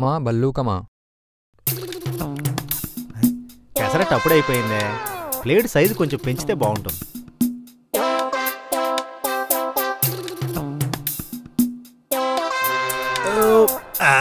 మా బల్లూకమా పెసరట్టు అప్పుడే అయిపోయిందే plate size కొంచెం పెంచితే బాగుంటుంది ఓ, ఆ.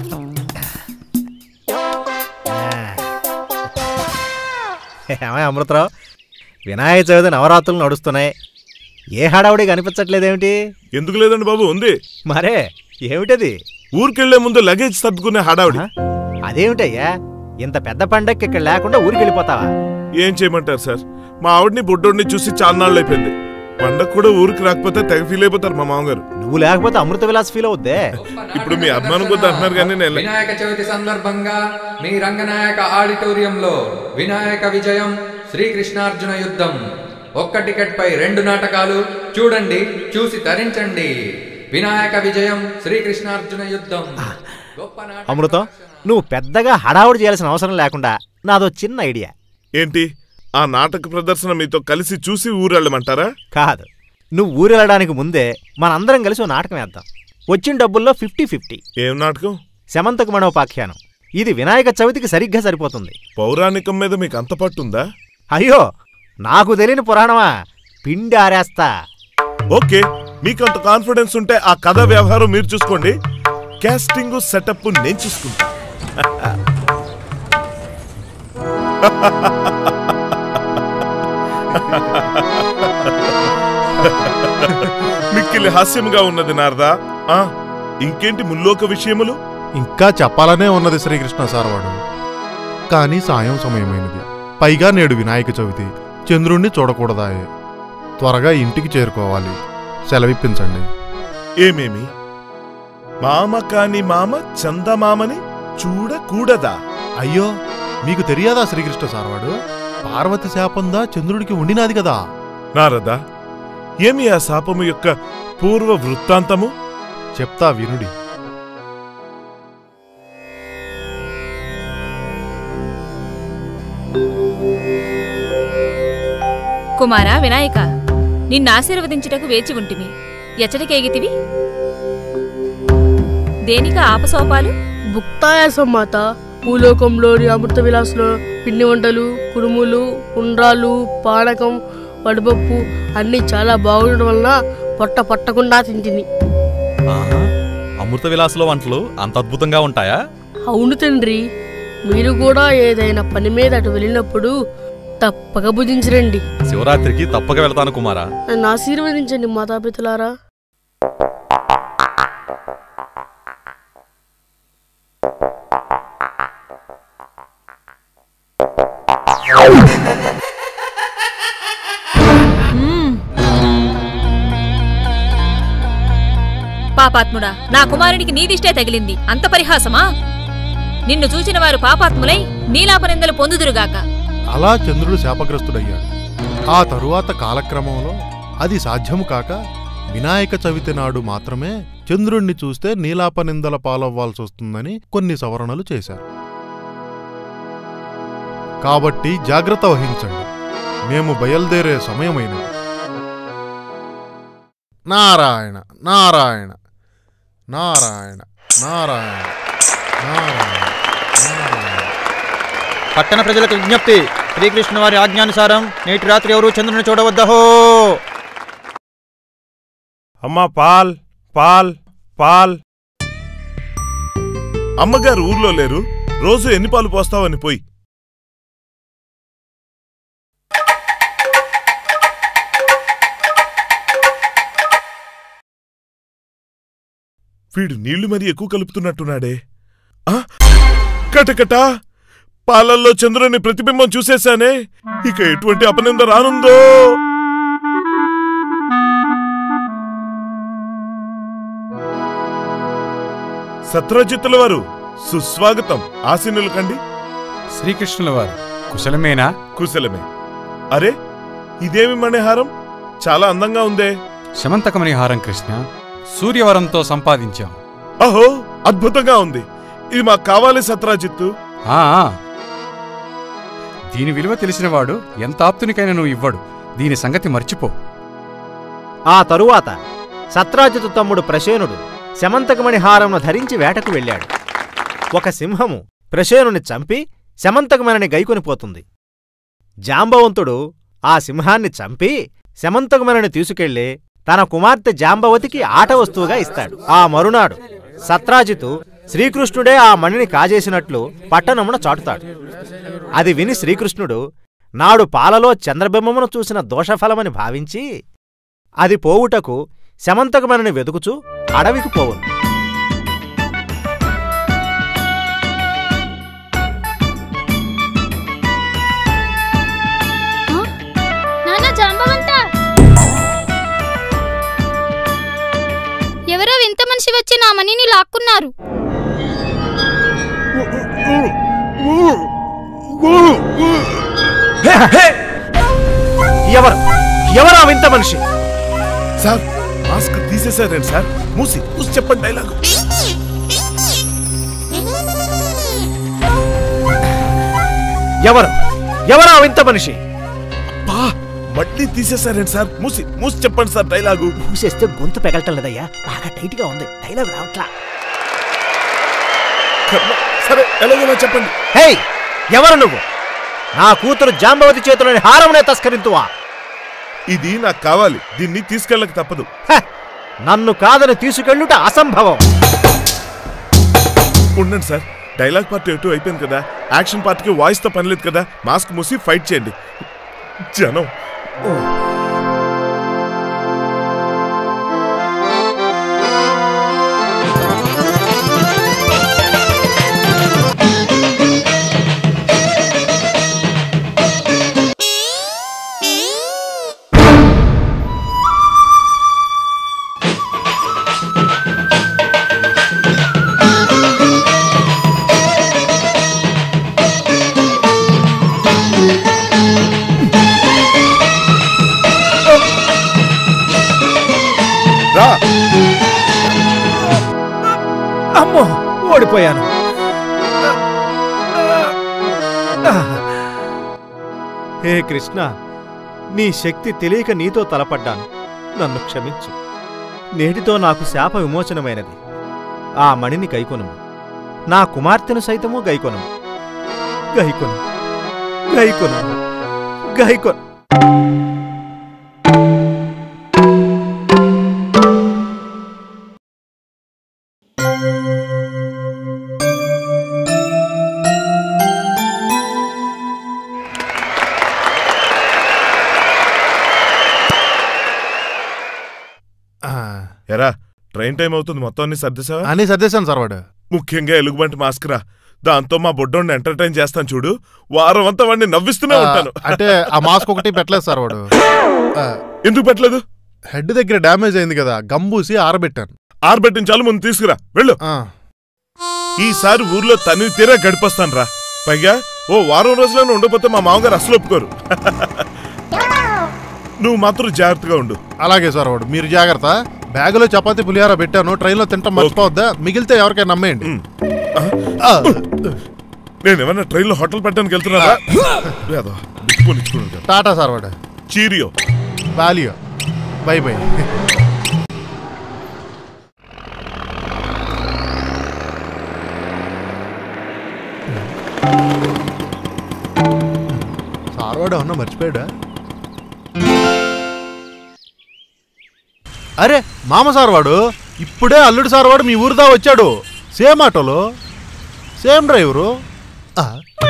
ఏమయ్య అమృతరావు వినాయక చవితి నవరాత్రులు నడుస్తున్నాయి ఏ హడావుడి కనిపించట్లేదేమిటి ఎందుకు లేదండి బాబు ఉంది మరే ఏమిటది ఊరికెళ్లే ముందు లగేజ్ సర్దుకునే హడావిడి ఆ? అదేమిటయ్యా ఇంత పెద్ద పండక్కి ఇక్కడ లేకుండా ఊరికి వెళ్ళిపోతావా ఏం చేయమంటారు సార్ మా ఆవిడ్ని బుడ్డోడిని చూసి చాలా నాళ్ళు అయిపోయింది పండగ కూడా ఊరికి రాకపోతే తెగ ఫీల్ అయిపోతారు మా మామగారు నువ్వు లేకపోతే అమృత విలాస్ ఫీల్ అవుద్దే ఇప్పుడు మీ అభిమానం కొద్ది అంటున్నారు కానీ నేను వెళ్ళ- వినాయక చవితి సందర్భంగా మీ రంగనాయక ఆడిటోరియంలో వినాయక విజయం శ్రీకృష్ణార్జున యుద్ధం ఒక్క టికెట్ పై రెండు నాటకాలు చూడండి చూసి తరించండి వినాయక విజయం శ్రీకృష్ణార్జున యుద్ధం గొప్ప నాటక అమృతం నువ్వు పెద్దగా హడావుడి చేయాల్సిన అవసరం లేకుండా నాదో చిన్న ఐడియా ఏంటి ఆ నాటక ప్రదర్శన మీతో కలిసి చూసి ఊరెళ్ళమంటారా కాదు నువ్వు ఊరెళ్ళడానికి ముందే మనందరం కలిసి ఓ నాటకం వేద్దాం వచ్చిన డబ్బుల్లో ఫిఫ్టీ ఫిఫ్టీ ఏం నాటకం శమంతకు మనోపాఖ్యానం ఇది వినాయక చవితికి సరిగ్గా సరిపోతుంది పౌరాణికం మీద మీకు అంత పట్టుందా అయ్యో నాకు తెలియని పురాణమా పిండి ఆరేస్తా ఓకే మీకు అంత కాన్ఫిడెన్స్ ఉంటే ఆ కథ వ్యవహారం మీరు చూసుకోండి కాస్టింగ్ సెటప్ నేను చూసుకుంటా మిక్కిలి హాస్యంగా ఉన్నది నారదా ఆ, ఇంకేంటి ముల్లోక విషయములు ఇంకా చెప్పాలనే ఉన్నది శ్రీకృష్ణ సార్వాడు కానీ సాయం సమయమైనది పైగా నేడు వినాయక చవితి చంద్రుణ్ణి చూడకూడదాయే త్వరగా ఇంటికి చేరుకోవాలి సెలవిప్పించండి ఏమేమి మామ కాని మామ చందమామని చూడకూడదా అయ్యో మీకు తెలియదా శ్రీకృష్ణ సార్వాడు పార్వతి శాపందా చంద్రుడికి ఉండినాది కదా నారదా ఏమి ఆ శాపము యొక్క పూర్వ వృత్తాంతము చెప్తా వినుడి కుమారా వినాయక నిన్నాశీర్వదించుటకు వేచి ఉంటిమి ఎచ్చటికేగితివి దేనిక ఆపసోపాలు భుక్తాయాసం మాత భూలోకంలోని అమృత విలాస్లో పిండి వంటలు కుడుములు ఉండ్రాలు పానకం వడపప్పు అన్నీ చాలా బాగుండడం వలన పొట్ట పట్టకుండా తింటిని ఆహా, అమృత విలాసులో వంటలు అంత అద్భుతంగా ఉంటాయా అవును తండ్రి మీరు కూడా ఏదైనా పని మీద అటు వెళ్ళినప్పుడు తప్పక భుజించరండి శివరాత్రికి తప్పక వెళ్తాను కుమారా నన్ను ఆశీర్వదించండి మాతాపితులారా పాపాత్ముడా నా కుమారునికి నీదిష్టే తగిలింది అంత పరిహాసమా నిన్ను చూచిన వారు పాపాత్ములై నీలాపనిందలు పొందుదురుగాక అలా చంద్రుడు శాపగ్రస్తుడయ్యాడు ఆ తరువాత కాలక్రమంలో అది సాధ్యము కాక వినాయక చవితి నాడు మాత్రమే చంద్రుణ్ణి చూస్తే నీలాపనిందల పాలవ్వాల్సి వస్తుందని కొన్ని సవరణలు చేశారు కాబట్టి జాగ్రత్త వహించండి మేము బయలుదేరే సమయమైనది నారాయణ నారాయణ నారాయణ నారాయణ నారాయణ నారాయణ పట్టణ ప్రజలకు విజ్ఞప్తి శ్రీకృష్ణ వారి ఆజ్ఞానుసారం నేటి రాత్రి ఎవరు చంద్రుని చూడవద్దహో అమ్మా పాల్ పాల్ పాల్ అమ్మగారు ఊర్లో లేరు రోజు ఎన్ని పాలు పోస్తావని పోయి వీడు నీళ్లు మరి ఎక్కువ కలుపుతున్నట్టున్నాడే ఆ? కటకట పాలల్లో చంద్రుని ప్రతిబింబం చూసేశానే ఇక ఎటువంటి అపనింద రానుందో సత్రజిత్తుల వారు సుస్వాగతం ఆశీనులు కండి శ్రీకృష్ణుల వారు కుశలమేనా కుశలమే అరే ఇదేమి మణిహారం చాలా అందంగా ఉందే శమంతకమణి హారం కృష్ణ సూర్యవరంతో సంపాదించాం అహో అద్భుతంగా ఉంది ఇది మాకు కావాలి సత్రాజిత్తు ఆ ఆ. దీని విలువ తెలిసినవాడు ఎంత ఆప్తునికైనా నువ్వు ఇవ్వడు దీని సంగతి మర్చిపో ఆ తరువాత సత్రాజితు తమ్ముడు ప్రసేనుడు శమంతకమణి హారంను ధరించి వేటకు వెళ్ళాడు ఒక సింహము ప్రసేనుని చంపి శమంతకమనని గైకొనిపోతుంది జాంబవంతుడు ఆ సింహాన్ని చంపి శమంతకమనని తీసుకెళ్లి తన కుమార్తె జాంబవతికి ఆట వస్తువుగా ఇస్తాడు ఆ మరునాడు సత్రాజితు శ్రీకృష్ణుడే ఆ మణిని కాజేసినట్లు పట్టణమున చాటుతాడు అది విని శ్రీకృష్ణుడు నాడు పాలలో చంద్రబింబమును చూసిన దోషఫలమని భావించి అది పోవుటకు శమంతకమనని వెతుకుచూ అడవికి పోవును నాన్న జాంబవంత ఎవరో వింత మనిషి వచ్చి నా మనీని లాక్కున్నారు ఎవరు ఎవరా వింత మనిషి సార్ మాస్క్ తీసేశారేంటి సార్ మూసి మూసి చెప్పండి డైలాగ్ ఎవరు ఎవరా వింత మనిషి బా మళ్ళీ తీసేశారేంటి సార్ మూసి మూసి చెప్పండి సార్ డైలాగు మూసేస్తే గొంతు పెగలటం లేదయ్యా బాగా టైట్ గా ఉంది డైలాగ్ రావట్లా కర్మ. సరే ఎలాగైనా చెప్పండి హేయ్ ఎవరు నువ్వు నా కూతురు జాంబవతి చేతిలోని హారమునే తస్కరింతువా ఇది నాకు కావాలి దీన్ని తీసుకెళ్ళక తప్పదు హ! నన్ను కాదని తీసుకెళ్ళుట అసంభవం ఉండండి సార్ డైలాగ్ పార్ట్ ఎటు అయిపోయింది కదా యాక్షన్ పార్ట్కి వాయిస్తో పని లేదు కదా మాస్క్ మూసి ఫైట్ చేయండి జనం రా అమ్మో ఓడిపోయాను హే కృష్ణ నీ శక్తి తెలియక నీతో తలపడ్డాను నన్ను క్షమించు నేటితో నాకు శాప విమోచనమైనది ఆ మణిని గైకొనుము నా కుమార్తెను సైతము గైకొనుము గైకొను గైకొను గైకొను ఆ, ఎరా ట్రైన్ టైం అవుతుంది మొత్తం అన్ని సర్దేశావా అన్నీ సర్దేశాను సార్ వాడు ముఖ్యంగా ఎలుగుబంటి మాస్క్ రా దాంతో మా బొడ్డోడిని ఎంటర్టైన్ చేస్తాను చూడు వారం అంతా వాడిని నవ్విస్తూనే ఉంటాను ఆ, అంటే ఆ మాస్క్ ఒకటి పెట్టలేదు సార్ వాడు ఆ, ఎందుకు పెట్టలేదు హెడ్ దగ్గర డ్యామేజ్ అయింది కదా గంబూసి ఆరబెట్టాను ఆర్బెట్టించాలి ముందు తీసుకురా వెళ్ళు ఆ, ఈసారి ఊర్లో తని తీరా గడిపొస్తాను రా పైగా ఓ వారం రోజులను ఉండకపోతే మా మామగారు అసలు ఒప్పుకోరు నువ్వు మాత్రం జాగ్రత్తగా ఉండు అలాగే సార్ వాడు మీరు జాగ్రత్త బ్యాగులో చపాతీ పులిహార పెట్టాను ట్రైన్లో తింటాం మర్చిపోవద్దా మిగిలితే ఎవరికైనా నమ్మేయండి ఉమ్. ఆ, నేను ఏమన్నా ట్రైన్లో హోటల్ పెట్టడానికి వెళ్తున్నారా లేదో బిక్కుని ఇచ్చుకున్నాను కదా. టాటా సార్ వాడు చీరియో వాలియో బై బై సార్ వాడు ఏమన్నా మర్చిపోయాడా అరే మామ సార్ వాడు ఇప్పుడే అల్లుడు సార్ వాడు మీ ఊరిదా వచ్చాడు సేమ్ ఆటోలో సేమ్ డ్రైవరు ఆ.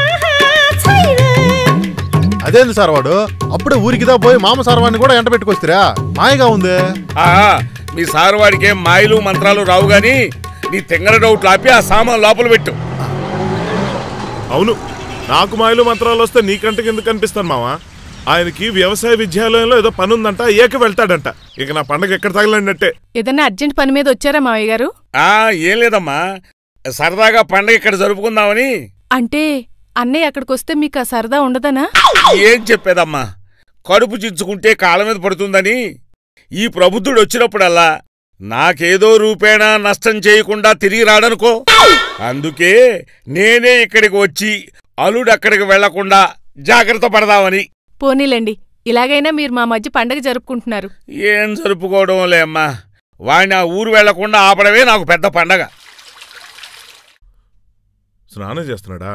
అదేంది సార్ వాడు అప్పుడే ఊరికిదా పోయి మామ సార్ వాడిని కూడా ఎంట పెట్టుకొస్తారా మాయగా ఉంది ఆ, మీ సారు వాడికి ఏం మాయలు మంత్రాలు రావు గాని నీ తెంగర డౌట్లు ఆపి ఆ సామాన్ లోపల పెట్టు అవును నాకు మాయలు మంత్రాలు వస్తే నీకంటే ఎందుకు కనిపిస్తాను మావా ఆయనకి వ్యవసాయ విద్యాలయంలో ఏదో పని ఉందంట ఏక వెళ్తాడంట ఇక నా పండగ ఎక్కడ తగలన్నట్టే ఏదన్నా అర్జెంట్ పని మీద వచ్చారా మావయ్య గారు ఆ ఏం లేదమ్మా సరదాగా పండగ ఇక్కడ జరుపుకుందామని అంటే అన్నయ్య అక్కడికొస్తే మీకు ఆ సరదా ఉండదనా ఏం చెప్పేదమ్మా కడుపు చించుకుంటే కాళ్ళ మీద పడుతుందని ఈ ప్రబుద్ధుడు వచ్చినప్పుడల్లా నాకేదో రూపేణా నష్టం చేయకుండా తిరిగి రాడనుకో అందుకే నేనే ఇక్కడికి వచ్చి అల్లుడు అక్కడికి వెళ్లకుండా జాగ్రత్త పడదామని పోనీలేండి ఇలాగైనా మీరు మా మధ్య పండగ జరుపుకుంటున్నారు ఏం జరుపుకోవడం లేమ్మా వాడిని ఆ ఊరు వెళ్లకుండా ఆపడమే నాకు పెద్ద పండగ స్నానం చేస్తున్నాడా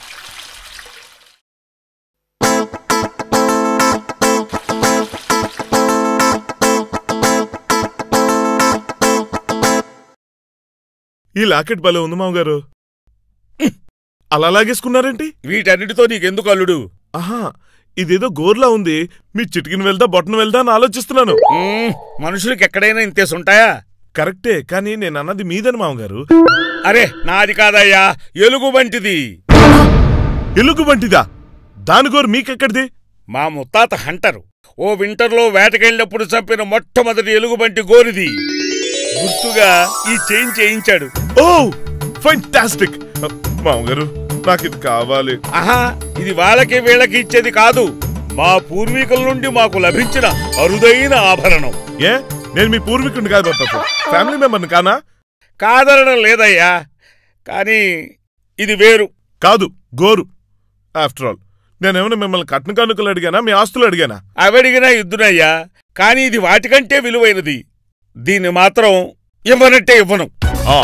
ఈ లాకెట్ భలే ఉంది మామగారు అలా లాగేసుకున్నారేంటి వీటన్నిటితో నీకెందుకు అల్లుడు ఆహా ఇదేదో గోర్లా ఉంది మీ చిటికిన వెళ్దా బొట్టన వెళ్దా అని ఆలోచిస్తున్నాను మ్మ్, మనుషులకి ఎక్కడైనా ఇంతేసి ఉంటాయా కరెక్టే కానీ నేను అన్నది మీదని మామగారు అరే నాది కాదయ్యా ఎలుగు వంటిది ఎలుగు వంటిదా దాని గోరు మీకెక్కడిది మా ముత్తాత హంటరు ఓ వింటర్లో వేటకెళ్ళినప్పుడు చంపిన మొట్టమొదటి ఎలుగుబంటి గోరిది గుర్తుగా ఈ చైన్ చేయించాడు ఓ ఫైంటాస్టిక్ మామగారు నాకు ఇది కావాలి ఆహా ఇది వాళ్ళకి వీళ్ళకి ఇచ్చేది కాదు మా పూర్వీకుల నుండి మాకు లభించిన అరుదైన ఆభరణం ఏ నేను మీ పూర్వీకుడిని కాదు బాబు ఫ్యామిలీ మెంబర్ని కానా కాదనడం లేదయ్యా కానీ ఇది వేరు కాదు గోరు ఆఫ్టర్ ఆల్ నేనేమైనా మిమ్మల్ని కట్న కానుకలు అడిగానా మీ ఆస్తులు అడిగానా అవడిగినా ఇద్దునయ్యా కానీ ఇది వాటికంటే విలువైనది దీన్ని మాత్రం ఇవ్వనట్టే ఇవ్వను ఆ,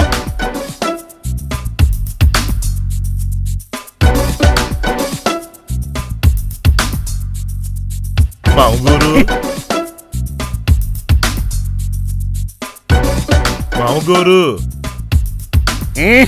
మామగోరు మామగోరు మ్మ్.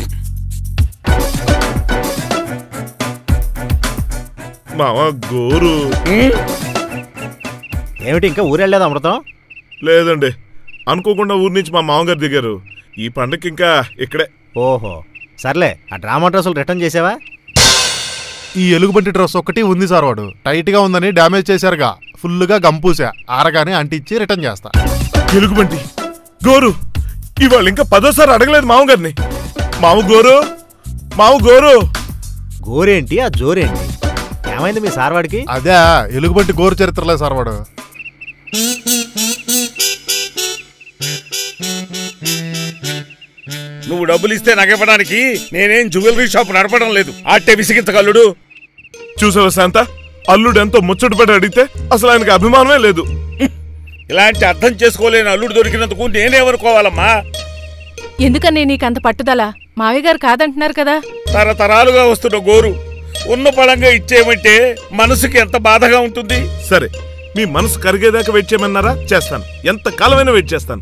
మామ గోరు మ్మ్. ఏమిటి ఇంకా ఊరెళ్ళలేదు అమృతం లేదండి అనుకోకుండా ఊరి నుంచి మా మామగారు దిగారు ఈ పండగకి ఇంకా ఇక్కడే ఓహో సర్లే ఆ డ్రామా డ్రెస్సులు రిటర్న్ చేసావా ఈ ఎలుగుబంటి డ్రెస్ ఒక్కటి ఉంది సార్ వాడు టైట్ గా ఉందని డ్యామేజ్ చేశారుగా ఫుల్గా గంపూసా ఆరగానే అంటించి రిటర్న్ చేస్తా ఎలుగుబంటి గోరు ఇవాళ ఇంకా పదోసారి అడగలేదు మామగారిని మామ గోరు మామ గోరు గోరేంటి ఆ జోరేంటి ఏమైంది మీ సార్వాడికి అదే ఎలుగుబంటి గోరు చరిత్రలే సార్ వాడు నువ్వు డబ్బులు ఇస్తే నగివ్వడానికి నేనేం జ్యువెలరీ షాప్ నడపడం లేదు ఆట్టే విసిగించగలడు చూసావా శాంత అల్లుడు ఎంతో ముచ్చటపడి అడిగితే అసలు ఆయనకి అభిమానమే లేదు ఇలాంటి అర్థం చేసుకోలేని అల్లుడు దొరికినందుకు నేనేమనుకోవాలమ్మా ఎందుకని నీకంత పట్టుదల మావయ్య గారు కాదంటున్నారు కదా తరతరాలుగా వస్తున్న గోరు ఉన్న పడంగా ఇచ్చేయమంటే మనసుకి ఎంత బాధగా ఉంటుంది సరే మీ మనసు కరిగేదాకా వెయిట్ చేయమన్నారా చేస్తాను ఎంత కాలమైనా వెయిట్ చేస్తాను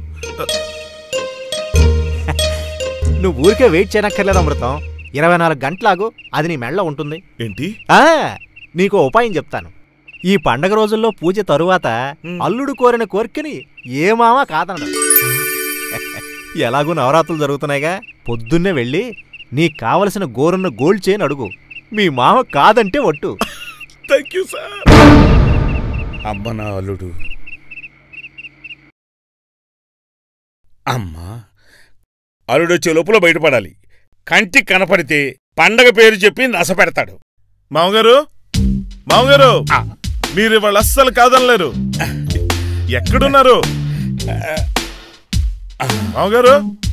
నువ్వు ఊరికే వెయిట్ చేయనక్కర్లేదు అమృతం ఇరవై నాలుగు గంటలాగు అది నీ మెళ్ళ ఉంటుంది ఏంటి ఆ నీకు ఉపాయం చెప్తాను ఈ పండగ రోజుల్లో పూజ తరువాత అల్లుడు కోరిన కోరికని ఏ మామ కాదనడు ఎలాగూ నవరాత్రులు జరుగుతున్నాయిగా పొద్దున్నే వెళ్ళి నీకు కావలసిన గోరున్న గోల్డ్ చైన్ అడుగు మీ మామ కాదంటే ఒట్టు థ్యాంక్ యూ సార్ అమ్మ నా అల్లుడు అమ్మా అల్లుడొచ్చే లోపల బయటపడాలి కంటికి కనపడితే పండగ పేరు చెప్పి నస పెడతాడు మామగారు మామగారు మీరు ఇవాళ అస్సలు కాదనలేరు ఎక్కడున్నారు మామగారు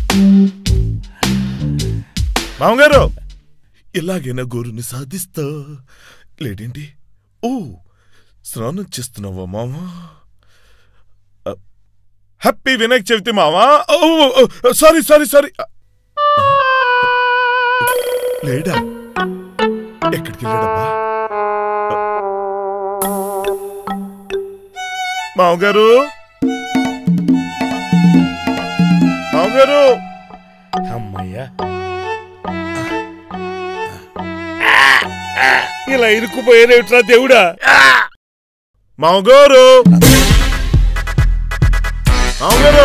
మామగారు ఇలాగైనా గోరుని సాధిస్తా లేడేంటి ఓ స్నానం చేస్తున్నావా మామా హ్యాపీ వినాయక చవితి మామా ఓ సారీ సారీ సారీ లేడా ఎక్కడికి వెళ్ళాడబ్బా మామగారు మామగారు అమ్మయ్యా ఇలా ఇరుక్కుపోయేదేమిట్రా దేవుడా మామగారు మామగారు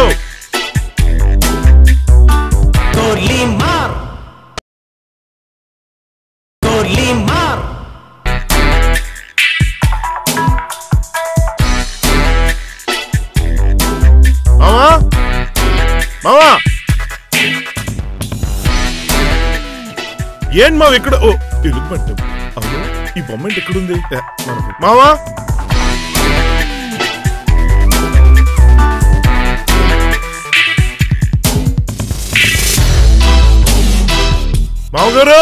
మామా మామా ఏం మావ ఇక్కడ ఓ ఎలుగుబంటి అవును ఈ బొమ్మ ఏంటి ఎక్కడుంది ఏ, మనకు- మావా మామగారు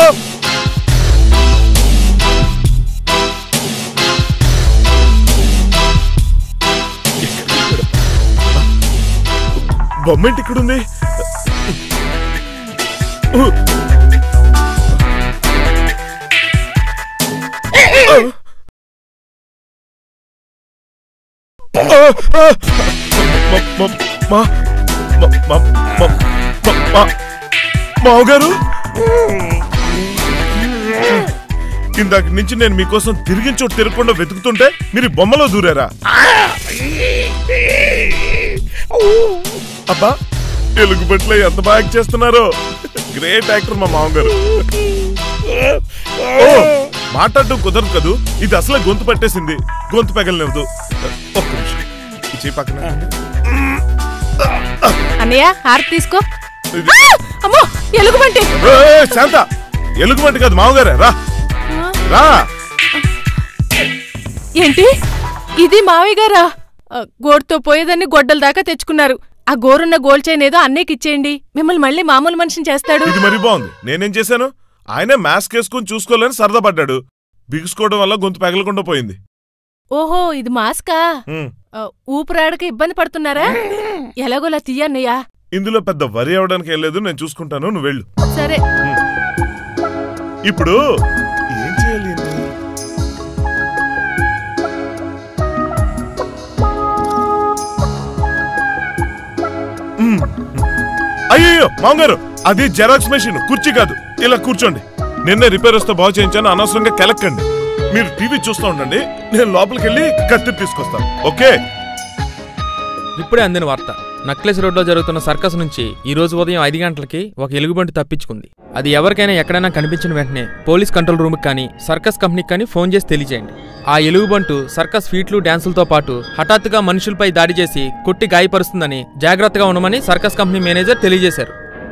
బొమ్మ ఏంటి ఇక్కడుంది మ- మ- మా- మ- మ- మ- మ- మా- మావగారు ఇందాక నుంచి నేను మీకోసం తిరిగి చోటు తిరగకుండా వెతుకుతుంటే మీరు ఈ బొమ్మలో దూరారా అబ్బా ఎలుగుబట్లో ఎంత బాగా యాక్ట్ చేస్తున్నారో గ్రేట్ యాక్టర్ మా మామగారు ఓ మాట్లాడడం కుదరదు కదూ ఇది అసలు గొంతు పట్టేసింది గొంతు పెగలనివ్వదు ఒక్క నిమిషం ఈ చేయి పక్కన అన్నయ్య హారతి తీసుకో ఇది- ఆ! అమ్మో ఎలుగుబంటి ఏయ్, ఏయ్, శాంత ఎలుగుబంటి కాదు మామగారే రా రా ఏంటి ఇది మావయ్య గారా ఆ, గోడుతో పోయేదాన్ని గొడ్డల దాకా తెచ్చుకున్నారు ఆ గోరున్న గోల్డ్ చైన్ ఏదో అన్నయ్యకి ఇచ్చేయండి మిమ్మల్ని మళ్ళీ మామూలు మనిషిని చేస్తాడు ఇది మరి బాగుంది నేనేం చేశాను ఆయనే మాస్క్ వేసుకుని చూసుకోలేని సరదా పడ్డాడు బిగుసుకోవడం వల్ల గొంతు పెగలకుండా పోయింది ఓహో ఇది మాస్కా ఉమ్. ఆ, ఊపిరాడక ఇబ్బంది పడుతున్నారా ఎలాగోలా తీయన్నయ్యా ఇందులో పెద్ద వరి అవడానికి ఏం లేదు నేను చూసుకుంటాను నువ్వు వెళ్ళు సరే ఇప్పుడు ఏం చేయాలి ఈయన్ని? మ్మ్. అయ్యయ్యో మామగారు అది జెరాక్స్ మెషిన్ కుర్చీ కాదు ఇలా కూర్చోండి నిన్నే రిపేర్ వస్తే బాగు చేయించాను అనవసరంగా కెలక్కండి మీరు టీవీ చూస్తూ ఉండండి నేను లోపలికి వెళ్ళి కత్తి తీసుకొస్తాను ఓకే ఇప్పుడే అందిన వార్త నక్లెస్ రోడ్లో జరుగుతున్న సర్కస్ నుంచి ఈ రోజు ఉదయం ఐదు గంటలకి ఒక ఎలుగుబంటి తప్పించుకుంది అది ఎవరికైనా ఎక్కడైనా కనిపించిన వెంటనే పోలీస్ కంట్రోల్ రూమ్కి కానీ సర్కస్ కంపెనీకి కానీ ఫోన్ చేసి తెలియజేయండి ఆ ఎలుగుబంటు సర్కస్ ఫీట్లు డ్యాన్సులతో పాటు హఠాత్తుగా మనుషులపై దాడి చేసి కొట్టి గాయపరుస్తుందని జాగ్రత్తగా ఉండమని సర్కస్ కంపెనీ మేనేజర్ తెలియజేశారు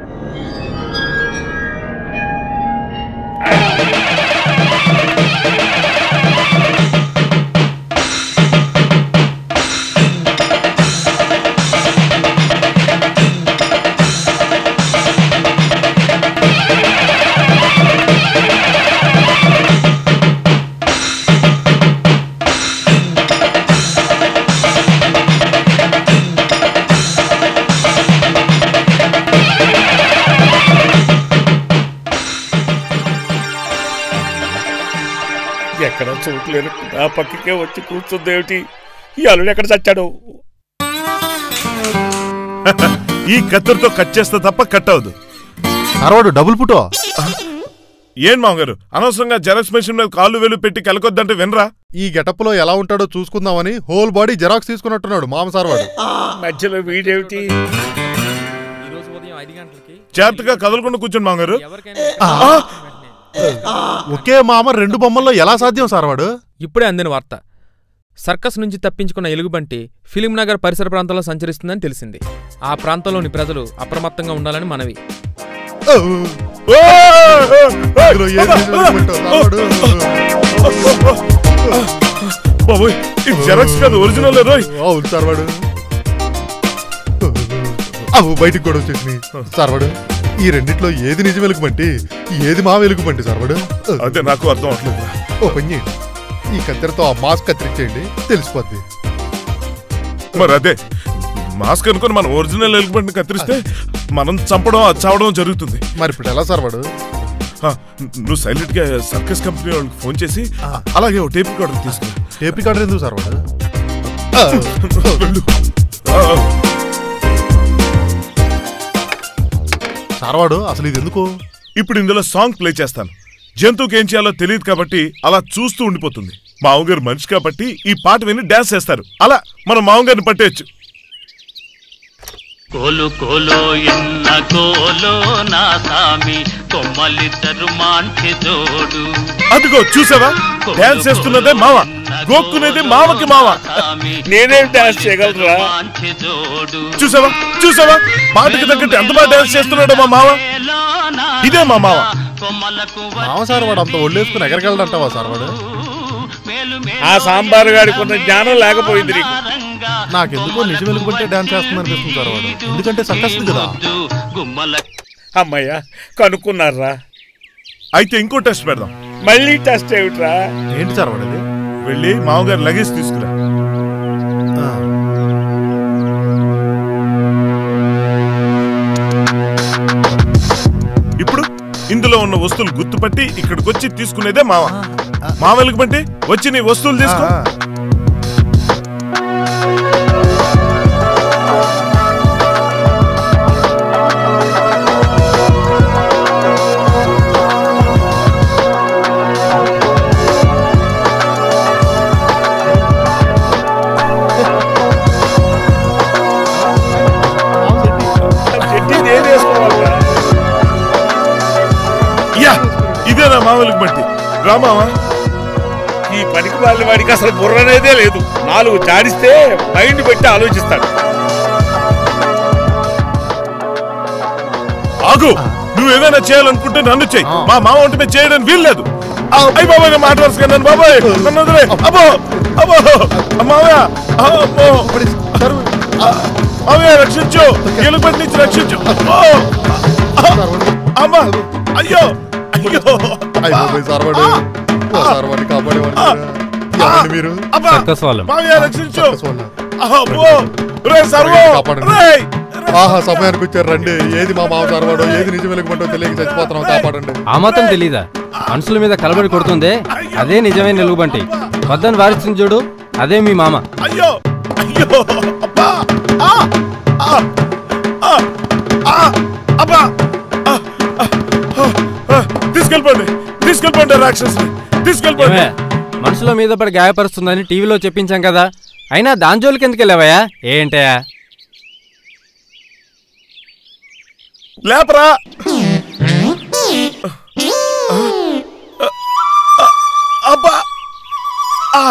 ఎక్కడ చూడలేరు నా పక్కకే వచ్చి కూర్చుందేమిటి ఈ అల్లుడు ఎక్కడ చచ్చాడు ఈ కత్తిరితో కట్ చేస్తే తప్ప కట్ అవదు సర్వాడు డబుల్ పుటో ఏం మామగారు అనవసరంగా జెరాక్స్ మెషిన్ మీద కాళ్ళు వేలు పెట్టి కెలకొద్దంటే వినరా ఈ గెటప్లో ఎలా ఉంటాడో చూసుకుందామని హోల్ బాడీ జెరాక్స్ తీసుకున్నట్టున్నాడు మామ సార్వాడు మధ్యలో వీడేమిటి ఈ రోజు ఉదయం ఐదు గంటలకి జాగ్రత్తగా కదలకుండా కూర్చోండి మామగారు ఒకే మామ రెండు బొమ్మల్లో ఎలా సాధ్యం సార్వాడు ఇప్పుడే అందిన వార్త సర్కస్ నుంచి తప్పించుకున్న ఎలుగుబంటి ఫిలిం నగర్ పరిసర ప్రాంతాల్లో సంచరిస్తుందని తెలిసింది ఆ ప్రాంతంలోని ప్రజలు అప్రమత్తంగా ఉండాలని మనవి ఇందులో ఏం నిజమనుకుంటావు, సార్వాడు? బాబోయ్ ఇది జెరాక్స్ కాదు ఒరిజినల్ రోయ్ అవును సార్వాడు అవు బయటికి కూడా వచ్చేసినాయి సార్వాడు ఈ రెండిట్లో ఏది నిజం వెలుగుబంటి ఏది మా వెలుగుబంటి సార్వాడు అదే నాకు అర్థం అవట్లేదు ఓ పని చేయండి ఈ కత్తెరతో ఆ మాస్క్ కత్తిరించేయండి తెలిసిపోద్ది మరి అదే మాస్క్ అనుకుని మనం ఒరిజినల్ ఎలుగుబంటిని కత్తిరిస్తే మనం చంపడం అది చావడం జరుగుతుంది మరి ఇప్పుడు ఎలా సార్వాడు ఆ, నువ్వు సైలెంట్ గా సర్కస్ కంపెనీ వాళ్ళకి ఫోన్ చేసి అలాగే ఓ టేప్ రికార్డర్ తీసుకురా టేప్ రికార్డర్ ఎందుకు సార్వాడు వెళ్ళు. ఆ, ఆ. సార్వాడు అసలు ఇది ఎందుకు ఇప్పుడు ఇందులో సాంగ్ ప్లే చేస్తాను జంతువుకి ఏం చేయాలో తెలియదు కాబట్టి అలా చూస్తూ ఉండిపోతుంది మామగారు మనిషి కాబట్టి ఈ పాట విని డాన్స్ చేస్తారు అలా మన మామగారిని పట్టేయచ్చు కోలు కోలో ఎన్న కోలో నా సామి కొమ్మలిద్దరు మాంటి జోడు అదిగో చూసావా డాన్స్ చేస్తున్నదే మావ గోక్కునేది మావకి మావ నేనేం డాన్స్ చేయగలరా మాంటి జోడు చూసావా చూసావా పాటకి తగ్గట్టు ఎంత బాగా డాన్స్ చేస్తున్నాడో మా మావ ఇదే మా మావ మామ సార్వాడు అంత ఒళ్ళేసుకుని ఎగరగలడంటావా సార్వాడు ఆ సాంబారు గాడికి ఉన్న జ్ఞానం లేకపోయింది నీకు నాకెందుకో నిజం వెలుగుబంటే డాన్స్ చేస్తుంది అనిపిస్తుంది సార్వాడు ఎందుకంటే సక్సెస్ కదా అమ్మయ్యా కనుక్కున్నారా అయితే ఇంకో టెస్ట్ పెడదాం మళ్ళీ టెస్ట్ ఏమిట్రా ఏంటి సార్వాడు అది వెళ్ళి మామగారు లగేజ్ తీసుకురా ఇప్పుడు ఇందులో ఉన్న వస్తువులు గుర్తుపట్టి ఇక్కడికి వచ్చి తీసుకునేదే మావ మా వెలుగుబంటి వచ్చి నీ వస్తువులు తీసుకో ఇదేనా మామూలుగా బట్టి రామావా ఈ పనికి వాళ్ళ వాడికి అసలు బుర్ర అనేదే లేదు నాలుగు జాడిస్తే మైండ్ పెట్టి ఆలోచిస్తాడు ఆగు నువ్వు ఏదైనా చేయాలనుకుంటే నన్ను చెయ్యి మా మామ ఉంటే మేము చేయడానికి వీల్లేదు అయ్యి బాబాయ్ నేను మాట్లాడుతున్నాను బాబాయ్ నన్ను వదిలే అబ్బో అబ్బో మామయ్య అబ్బో ఆ, మామయ్య రక్షించు ఎలుగుబంటి నుంచి రక్షించు అబ్బో అమ్మా అయ్యో అయ్యో సర్వడు సర్వాన్ని కాపాడేవాడు మీరు అబ్బా సర్కస్ వాళ్ళం. మామయ్య రక్షించు సర్కస్ వాళ్ళం. అబ్బో రే సర్వో కాపాడండి. రేయ్ ఆహా సమయానికి వచ్చారు రండి ఏది మా మామ సర్వాడో ఏది నిజం వెలుగుబంటో తెలియక చచ్చిపోతున్నాం కాపాడండి ఆ మాత్రం తెలీదా మనుషుల మీద కలబడి కొడుతుందే అదే నిజమైన నిలుగుబంటి వద్దని వారిస్తుంది చూడు అదే మీ మామ అయ్యో అయ్యో అబ్బా ఆ ఆ ఆ ఆ అబ్బా ఆ, ఆ, ఆ, ఆ, తీసుకెళ్ళిపోండి తీసుకెళ్ళిపోండి రాక్షస్ తీసుకెళ్ళిపోండి ఏమే, మనుషుల మీద పడి గాయపరుస్తుందని టీవీలో చెప్పించాం కదా అయినా దాని జోలికి ఎందుకు వెళ్ళావయ్యా ఏంటయ్యా లేపరా అబ్బా ఆ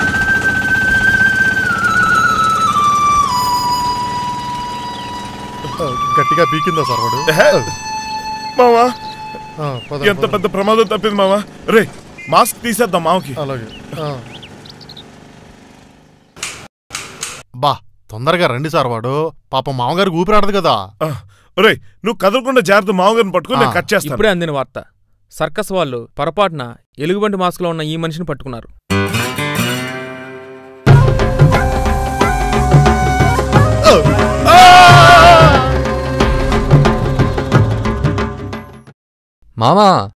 గట్టిగా పీకిందా సర్వాడు మావా ఆ, పద, ఎంత పద. పెద్ద ప్రమాదం తప్పింది మావా రే మాస్క్ తీసేద్దాం మావకి అలాగే ఆ. బా తొందరగా రండి సార్ వాడు పాప మామగారికి ఊపిరాడదు కదా రే నువ్వు కదలకుండా జాగ్రత్త మామగారిని పట్టుకుని నేను కట్ చేస్తాను ఇప్పుడే అందిన వార్త సర్కస్ వాళ్ళు పొరపాటున ఎలుగుబంటి మాస్క్లో ఉన్న ఈ మనిషిని పట్టుకున్నారు మామా